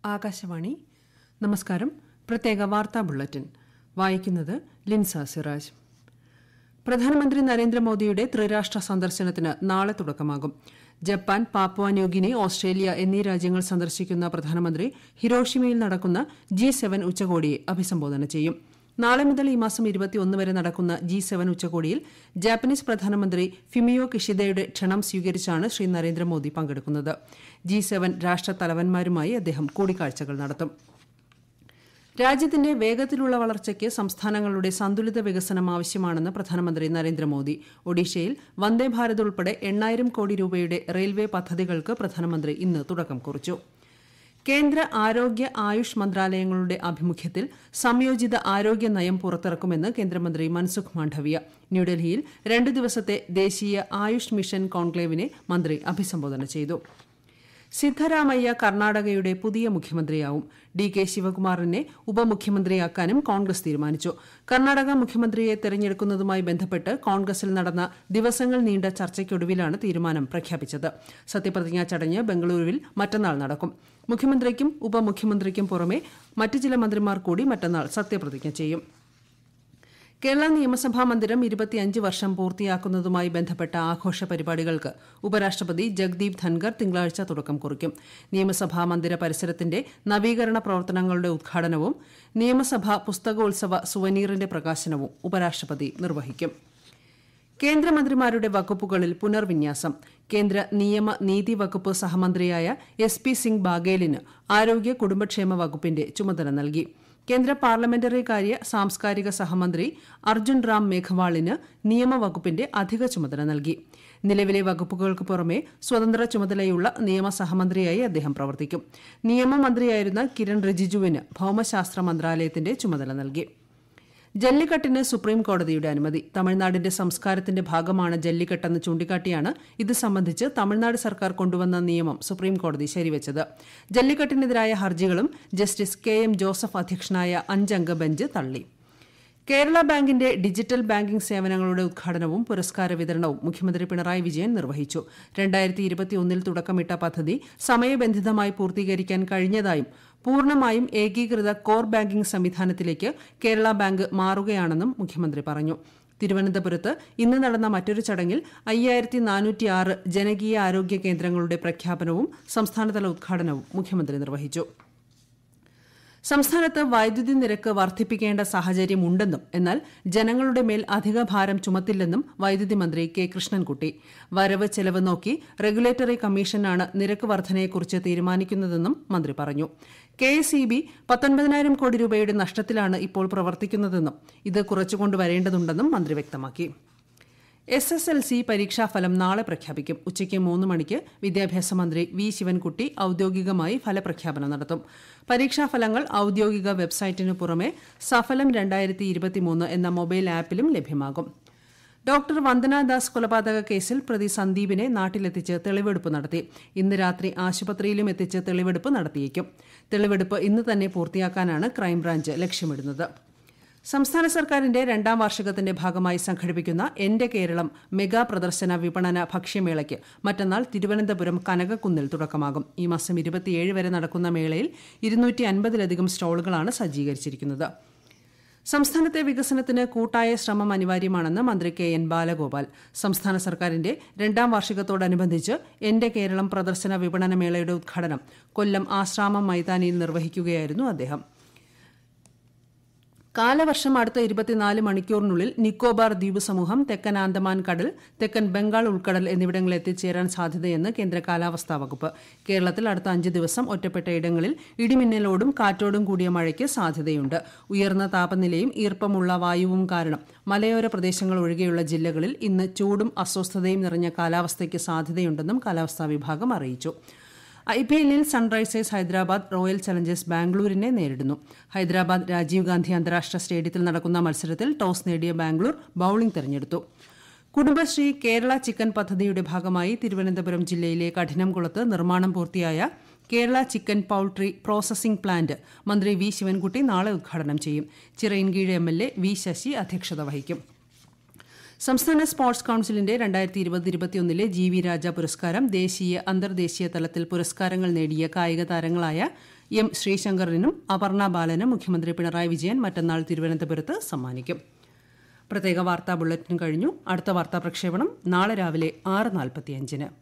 ആകാശവാണി നമസ്കാരം പ്രത്യേക വാർത്താ ബുള്ളറ്റിൻ വായിക്കുന്നത് ലിൻസ സിറാജ് പ്രധാനമന്ത്രി നരേന്ദ്രമോദിയുടെ ത്രിരാഷ്ട്ര സന്ദർശനത്തിന് നാളെ തുടക്കമാകും ജപ്പാൻ പാപ്പുവ ന്യൂഗിനി ഓസ്ട്രേലിയ എന്നീ രാജ്യങ്ങൾ സന്ദർശിക്കുന്ന പ്രധാനമന്ത്രി ഹിരോഷിമയിൽ നടക്കുന്ന ജി സെവൻ ഉച്ചകോടിയെ അഭിസംബോധന ചെയ്യും നാളെ മുതൽ ഈ മാസം ഇരുപത്തിയൊന്ന് വരെ നടക്കുന്ന ജി സെവൻ ഉച്ചകോടിയിൽ ജാപ്പനീസ് പ്രധാനമന്ത്രി ഫിമിയോ കിഷിദയുടെ ക്ഷണം സ്വീകരിച്ചാണ് ശ്രീ നരേന്ദ്രമോദി പങ്കെടുക്കുന്നത് ജി സെവൻ രാഷ്ട്ര തലവന്മാരുമായി അദ്ദേഹം കൂടിക്കാഴ്ചകൾ നടത്തും രാജ്യത്തിന്റെ വേഗത്തിലുള്ള വളർച്ചയ്ക്ക് സംസ്ഥാനങ്ങളുടെ സന്തുലിത വികസനം ആവശ്യമാണെന്ന് പ്രധാനമന്ത്രി നരേന്ദ്രമോദി ഒഡീഷയിൽ വന്ദേ ഭാരത് ഉൾപ്പെടെ എണ്ണായിരം കോടി രൂപയുടെ റെയിൽവേ പദ്ധതികൾക്ക് പ്രധാനമന്ത്രി ഇന്ന് തുടക്കം കുറിച്ചു കേന്ദ്ര ആരോഗ്യ ആയുഷ് മന്ത്രാലയങ്ങളുടെ ആഭിമുഖ്യത്തിൽ സംയോജിത ആരോഗ്യ നയം പുറത്തിറക്കുമെന്ന് കേന്ദ്രമന്ത്രി മൻസുഖ് മാണ്ഡവ്യ ന്യൂഡൽഹിയിൽ രണ്ട് ദിവസത്തെ ദേശീയ ആയുഷ് മിഷൻ കോൺക്ലേവിനെ മന്ത്രി അഭിസംബോധന ചെയ്തു സിദ്ധരാമയ്യ കർണാടകയുടെ പുതിയ മുഖ്യമന്ത്രിയാവും ഡി കെ ശിവകുമാറിനെ ഉപമുഖ്യമന്ത്രിയാക്കാനും കോൺഗ്രസ് തീരുമാനിച്ചു കർണാടക മുഖ്യമന്ത്രിയെ തെരഞ്ഞെടുക്കുന്നതുമായി ബന്ധപ്പെട്ട് കോൺഗ്രസിൽ നടന്ന ദിവസങ്ങൾ നീണ്ട ചർച്ചയ്ക്കൊടുവിലാണ് തീരുമാനം പ്രഖ്യാപിച്ചത് സത്യപ്രതിജ്ഞാ ചടങ്ങ് ബംഗളൂരുവിൽ മറ്റന്നാൾ നടക്കും മുഖ്യമന്ത്രിക്കും ഉപമുഖ്യമന്ത്രിക്കും പുറമെ മറ്റു ചില മന്ത്രിമാർ കൂടി മറ്റന്നാൾ സത്യപ്രതിജ്ഞ ചെയ്യും കേരള നിയമസഭാ മന്ദിരം ഇരുപത്തിയഞ്ച് വർഷം പൂർത്തിയാക്കുന്നതുമായി ബന്ധപ്പെട്ട ആഘോഷ പരിപാടികൾക്ക് ഉപരാഷ്ട്രപതി ജഗ്ദീപ് ധൻകർ തിങ്കളാഴ്ച തുടക്കം കുറിക്കും നിയമസഭാ മന്ദിര പരിസരത്തിന്റെ നവീകരണ പ്രവർത്തനങ്ങളുടെ ഉദ്ഘാടനവും നിയമസഭാ പുസ്തകോത്സവ സുവനീറിന്റെ പ്രകാശനവും ഉപരാഷ്ട്രപതി നിർവഹിക്കും കേന്ദ്രമന്ത്രിമാരുടെ വകുപ്പുകളിൽ പുനർവിന്യാസം കേന്ദ്ര നിയമ നീതി വകുപ്പ് സഹമന്ത്രിയായ എസ് പി സിംഗ് ബാഗേലിന് ആരോഗ്യ കുടുംബക്ഷേമ വകുപ്പിന്റെ ചുമതല നൽകി കേന്ദ്ര പാർലമെന്ററി കാര്യ സാംസ്കാരിക സഹമന്ത്രി അർജുൻ റാം മേഘവാളിന് നിയമവകുപ്പിന്റെ അധിക ചുമതല നൽകി നിലവിലെ വകുപ്പുകൾക്ക് പുറമെ സ്വതന്ത്ര ചുമതലയുള്ള നിയമ സഹമന്ത്രിയായി അദ്ദേഹം പ്രവർത്തിക്കും നിയമമന്ത്രിയായിരുന്ന കിരൺ റിജിജുവിന് ഭൌമശാസ്ത്ര മന്ത്രാലയത്തിന്റെ ചുമതല നൽകി ജല്ലിക്കെട്ടിന് സുപ്രീം കോടതിയുടെ അനുമതി തമിഴ്നാടിന്റെ സംസ്കാരത്തിന്റെ ഭാഗമാണ് ജല്ലിക്കെട്ടെന്ന് ചൂണ്ടിക്കാട്ടിയാണ് ഇത് സംബന്ധിച്ച് തമിഴ്നാട് സർക്കാർ കൊണ്ടുവന്ന നിയമം സുപ്രീം കോടതി ശരിവച്ചത് ജല്ലിക്കെട്ടിനെതിരായ ഹർജികളും ജസ്റ്റിസ് കെ എം ജോസഫ് അധ്യക്ഷനായ അഞ്ചംഗ ബെഞ്ച് തള്ളി കേരള ബാങ്കിന്റെ ഡിജിറ്റൽ ബാങ്കിംഗ് സേവനങ്ങളുടെ ഉദ്ഘാടനവും പുരസ്കാര വിതരണവും മുഖ്യമന്ത്രി പിണറായി വിജയൻ നിർവഹിച്ചു രണ്ടായിരത്തി ഇരുപത്തിയൊന്നിൽ തുടക്കമിട്ട പദ്ധതി സമയബന്ധിതമായി പൂർത്തീകരിക്കാൻ കഴിഞ്ഞതായും പൂർണ്ണമായും ഏകീകൃത കോർ ബാങ്കിംഗ് സംവിധാനത്തിലേക്ക് കേരള ബാങ്ക് മാറുകയാണെന്നും മുഖ്യമന്ത്രി പറഞ്ഞു തിരുവനന്തപുരത്ത് ഇന്ന് നടന്ന മറ്റൊരു ചടങ്ങിൽ അയ്യായിരത്തി നാനൂറ്റിയാറ് ജനകീയ ആരോഗ്യ കേന്ദ്രങ്ങളുടെ പ്രഖ്യാപനവും സംസ്ഥാനതല ഉദ്ഘാടനവും മുഖ്യമന്ത്രി നിർവഹിച്ചു സംസ്ഥാനത്ത് വൈദ്യുതി നിരക്ക് വർദ്ധിപ്പിക്കേണ്ട സാഹചര്യമുണ്ടെന്നും എന്നാൽ ജനങ്ങളുടെ മേൽ അധിക ഭാരം ചുമത്തില്ലെന്നും വൈദ്യുതി മന്ത്രി കെ കൃഷ്ണൻകുട്ടി വരവ് ചെലവ് നോക്കി റെഗുലേറ്ററി കമ്മീഷനാണ് നിരക്ക് വർധനയെക്കുറിച്ച് തീരുമാനിക്കുന്നതെന്നും മന്ത്രി പറഞ്ഞു കെ എസ് ഇ ബി പത്തൊൻപതിനായിരം കോടി രൂപയുടെ നഷ്ടത്തിലാണ് ഇപ്പോൾ പ്രവർത്തിക്കുന്നതെന്നും ഇത് കുറച്ചുകൊണ്ടുവരേണ്ടതുണ്ടെന്നും മന്ത്രി വ്യക്തമാക്കി എസ് എസ് എൽ സി പരീക്ഷാഫലം നാളെ പ്രഖ്യാപിക്കും ഉച്ചയ്ക്ക് മൂന്ന് മണിക്ക് വിദ്യാഭ്യാസ മന്ത്രി വി ശിവൻകുട്ടി ഔദ്യോഗികമായി ഫലപ്രഖ്യാപനം നടത്തും പരീക്ഷാഫലങ്ങൾ ഔദ്യോഗിക വെബ്സൈറ്റിനു പുറമെ സഫലം രണ്ടായിരത്തി ഇരുപത്തിമൂന്ന് എന്ന മൊബൈൽ ആപ്പിലും ലഭ്യമാകും ഡോക്ടർ വന്ദനാദാസ് കൊലപാതക കേസിൽ പ്രതി സന്ദീപിനെ നാട്ടിലെത്തിച്ച് തെളിവെടുപ്പ് നടത്തി ഇന്ന് രാത്രി ആശുപത്രിയിലും എത്തിച്ച് തെളിവെടുപ്പ് നടത്തിയേക്കും തെളിവെടുപ്പ് ഇന്ന് തന്നെ പൂർത്തിയാക്കാനാണ് ക്രൈംബ്രാഞ്ച് ലക്ഷ്യമിടുന്നത് സംസ്ഥാന സർക്കാരിന്റെ രണ്ടാം വാർഷികത്തിന്റെ ഭാഗമായി സംഘടിപ്പിക്കുന്ന എന്റെ കേരളം മെഗാ പ്രദർശന വിപണന ഭക്ഷ്യമേളയ്ക്ക് മറ്റന്നാൾ തിരുവനന്തപുരം കനകക്കുന്നിൽ തുടക്കമാകും ഈ മാസം ഇരുപത്തിയേഴ് വരെ നടക്കുന്ന മേളയിൽ ഇരുന്നൂറ്റി അൻപതിലധികം സ്റ്റാളുകളാണ് സജ്ജീകരിച്ചിരിക്കുന്നത് സംസ്ഥാനത്തെ വികസനത്തിന് കൂട്ടായ ശ്രമം അനിവാര്യമാണെന്ന് മന്ത്രി കെ എൻ ബാലഗോപാൽ സംസ്ഥാന സർക്കാരിന്റെ രണ്ടാം വാർഷികത്തോടനുബന്ധിച്ച് എന്റെ കേരളം പ്രദർശന വിപണന മേളയുടെ ഉദ്ഘാടനം കൊല്ലം ആശ്രാമം മൈതാനിയിൽ നിർവഹിക്കുകയായിരുന്നു അദ്ദേഹം കാലവർഷം അടുത്ത ഇരുപത്തിനാല് മണിക്കൂറിനുള്ളിൽ നിക്കോബാർ ദ്വീപ് സമൂഹം തെക്കൻ ആന്തമാൻ കടൽ തെക്കൻ ബംഗാൾ ഉൾക്കടൽ എന്നിവിടങ്ങളിൽ എത്തിച്ചേരാൻ സാധ്യതയെന്ന് കേന്ദ്ര കാലാവസ്ഥാ വകുപ്പ് കേരളത്തിൽ അടുത്ത അഞ്ച് ദിവസം ഒറ്റപ്പെട്ട ഇടങ്ങളിൽ ഇടിമിന്നലോടും കാറ്റോടും കൂടിയ മഴയ്ക്ക് സാധ്യതയുണ്ട് ഉയർന്ന താപനിലയും ഈർപ്പമുള്ള വായുവും കാരണം മലയോര പ്രദേശങ്ങൾ ഒഴികെയുള്ള ജില്ലകളിൽ ഇന്ന് ചൂടും അസ്വസ്ഥതയും നിറഞ്ഞ കാലാവസ്ഥയ്ക്ക് സാധ്യതയുണ്ടെന്നും കാലാവസ്ഥാ വിഭാഗം അറിയിച്ചു ഐ പി എല്ലിൽ സൺറൈസേഴ്സ് ഹൈദരാബാദ് റോയൽ ചലഞ്ചേഴ്സ് ബാംഗ്ലൂരിനെ നേരിടുന്നു ഹൈദരാബാദ് രാജീവ് ഗാന്ധി അന്താരാഷ്ട്ര സ്റ്റേഡിയത്തിൽ നടക്കുന്ന മത്സരത്തിൽ ടോസ് നേടിയ ബാംഗ്ലൂർ ബൌളിംഗ് തെരഞ്ഞെടുത്തു കുടുംബശ്രീ കേരള ചിക്കൻ പദ്ധതിയുടെ ഭാഗമായി തിരുവനന്തപുരം ജില്ലയിലെ കഠിനംകുളത്ത് നിർമ്മാണം പൂർത്തിയായ Kerala chicken poultry processing plant മന്ത്രി വി ശിവൻകുട്ടി നാളെ ഉദ്ഘാടനം ചെയ്യും Chirayinkeezhu M L A V Sasi അധ്യക്ഷത വഹിക്കും സംസ്ഥാന സ്പോർട്സ് കൌൺസിലിന്റെ രണ്ടായിരത്തി ഇരുപത് ഇരുപത്തിയൊന്നിലെ ജി വി രാജ പുരസ്കാരം ദേശീയ അന്തർദേശീയ തലത്തിൽ പുരസ്കാരങ്ങൾ നേടിയ കായിക താരങ്ങളായ എം ശ്രീശങ്കറിനും അപർണ ബാലനും മുഖ്യമന്ത്രി പിണറായി വിജയൻ മറ്റന്നാൾ തിരുവനന്തപുരത്ത് സമ്മാനിക്കും പ്രത്യേക വാർത്താ ബുള്ളറ്റിൻ കഴിഞ്ഞു അടുത്ത വാർത്താ പ്രക്ഷേപണം നാളെ രാവിലെ ആറ് നാൽപ്പത്തിയഞ്ചിന്